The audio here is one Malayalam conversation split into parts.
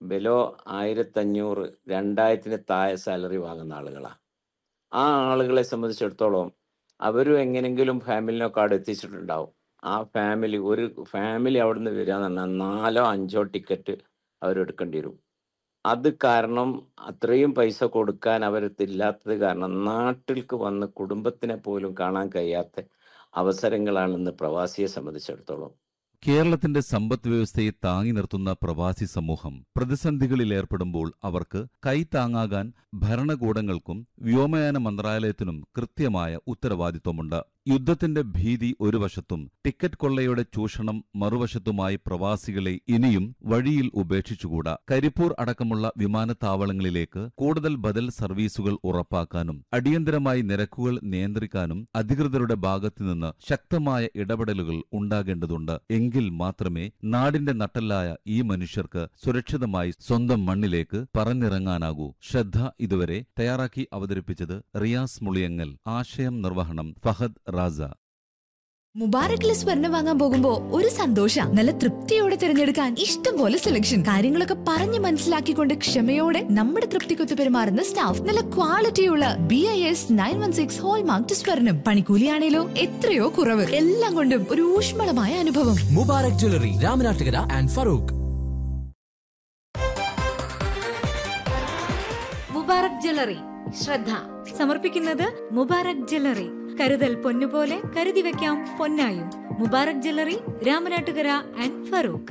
ബിലോ ആയിരത്തഞ്ഞൂറ് രണ്ടായിരത്തിന് താഴെ സാലറി വാങ്ങുന്ന ആളുകളാണ് ആ ആളുകളെ സംബന്ധിച്ചിടത്തോളം അവരും എങ്ങനെങ്കിലും ഫാമിലിനൊക്കെ അവിടെ എത്തിച്ചിട്ടുണ്ടാവും ആ ഫാമിലി ഒരു ഫാമിലി അവിടെ നിന്ന് വരിക എന്ന് പറഞ്ഞാൽ നാലോ അഞ്ചോ ടിക്കറ്റ് അവരെടുക്കേണ്ടി വരും അത് കാരണം അത്രയും പൈസ കൊടുക്കാൻ അവരത്തില്ലാത്തത് കാരണം നാട്ടിലേക്ക് വന്ന് കുടുംബത്തിനെ പോലും കാണാൻ കഴിയാത്ത അവസരങ്ങളാണ് ഇന്ന് പ്രവാസിയെ സംബന്ധിച്ചിടത്തോളം കേരളത്തിന്റെ സമ്പദ് വ്യവസ്ഥയെ താങ്ങി നിർത്തുന്ന പ്രവാസി സമൂഹം പ്രതിസന്ധികളിൽ ഏർപ്പെടുമ്പോൾ അവർക്ക് കൈത്താങ്ങാകാൻ ഭരണകൂടങ്ങൾക്കും വ്യോമയാന മന്ത്രാലയത്തിനും കൃത്യമായ ഉത്തരവാദിത്വമുണ്ട് യുദ്ധത്തിന്റെ ഭീതി ഒരു വശത്തും ടിക്കറ്റ് കൊള്ളയുടെ ചൂഷണം മറുവശത്തുമായി പ്രവാസികളെ ഇനിയും വഴിയിൽ ഉപേക്ഷിച്ചുകൂടാ കരിപ്പൂർ അടക്കമുള്ള വിമാനത്താവളങ്ങളിലേക്ക് കൂടുതൽ ബദൽ സർവീസുകൾ ഉറപ്പാക്കാനും അടിയന്തരമായി നിരക്കുകൾ നിയന്ത്രിക്കാനും അധികൃതരുടെ ഭാഗത്തുനിന്ന് ശക്തമായ ഇടപെടലുകൾ ഉണ്ടാകേണ്ടതുണ്ട് എങ്കിൽ മാത്രമേ നാടിന്റെ നട്ടല്ലായ ഈ മനുഷ്യർക്ക് സുരക്ഷിതമായി സ്വന്തം മണ്ണിലേക്ക് പറന്നിറങ്ങാനാകൂ ശ്രദ്ധ ഇതുവരെ തയ്യാറാക്കി അവതരിപ്പിച്ചത് റിയാസ് മുളിയങ്ങൽ ആശയം നിർവഹണം ഫഹദ് റാസ മുബാറക്കിലെ സ്വർണം വാങ്ങാൻ പോകുമ്പോ ഒരു സന്തോഷ നല്ല തൃപ്തിയോടെ തിരഞ്ഞെടുക്കാൻ ഇഷ്ടം പോലെ സെലക്ഷൻ കാര്യങ്ങളൊക്കെ പറഞ്ഞു മനസ്സിലാക്കിക്കൊണ്ട് ക്ഷമയോടെ നമ്മുടെ തൃപ്തിക്കൊത്ത് പെരുമാറുന്ന സ്റ്റാഫ് നല്ല ക്വാളിറ്റിയുള്ള B I S nine one six hallmark സ്വർണം പണിക്കൂലിയാണേലോ എത്രയോ കുറവ് എല്ലാം കൊണ്ടും ഒരു ഊഷ്മളമായ അനുഭവം Mubarak jewellery Ramanattukara and Feroke Mubarak jewellery ശ്രദ്ധ സമർപ്പിക്കുന്നത് മുബാറക് ജ്വല്ലറി കരുതൽ പൊന്നുപോലെ കരുതി വെക്കാം പൊന്നായും മുബാറക് ജ്വല്ലറി രാമനാട്ടുകര ആൻഡ് ഫറൂഖ്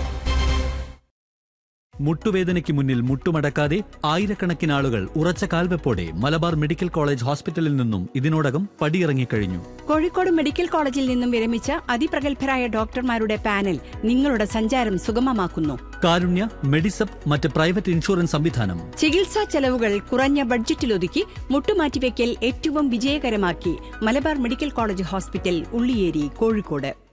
മുട്ടുവേദനയ്ക്ക് മുന്നിൽ മുട്ടുമടക്കാതെ ആയിരക്കണക്കിന് ആളുകൾ ഉറച്ച കാൽവെപ്പോടെ മലബാർ മെഡിക്കൽ കോളേജ് ഹോസ്പിറ്റലിൽ നിന്നും ഇതിനോടകം പടിയിറങ്ങിക്കഴിഞ്ഞു കോഴിക്കോട് മെഡിക്കൽ കോളേജിൽ നിന്നും വിരമിച്ച അതിപ്രഗത്ഭരായ ഡോക്ടർമാരുടെ പാനൽ നിങ്ങളുടെ സഞ്ചാരം സുഗമമാക്കുന്നു കാരുണ്യ മെഡിസപ്പ് മറ്റ് പ്രൈവറ്റ് ഇൻഷുറൻസ് സംവിധാനം ചികിത്സാ ചെലവുകൾ കുറഞ്ഞ ബഡ്ജറ്റിലൊതുക്കി മുട്ടുമാറ്റിവെക്കൽ ഏറ്റവും വിജയകരമാക്കി Malabar medical college hospital Ulliyeri Kozhikode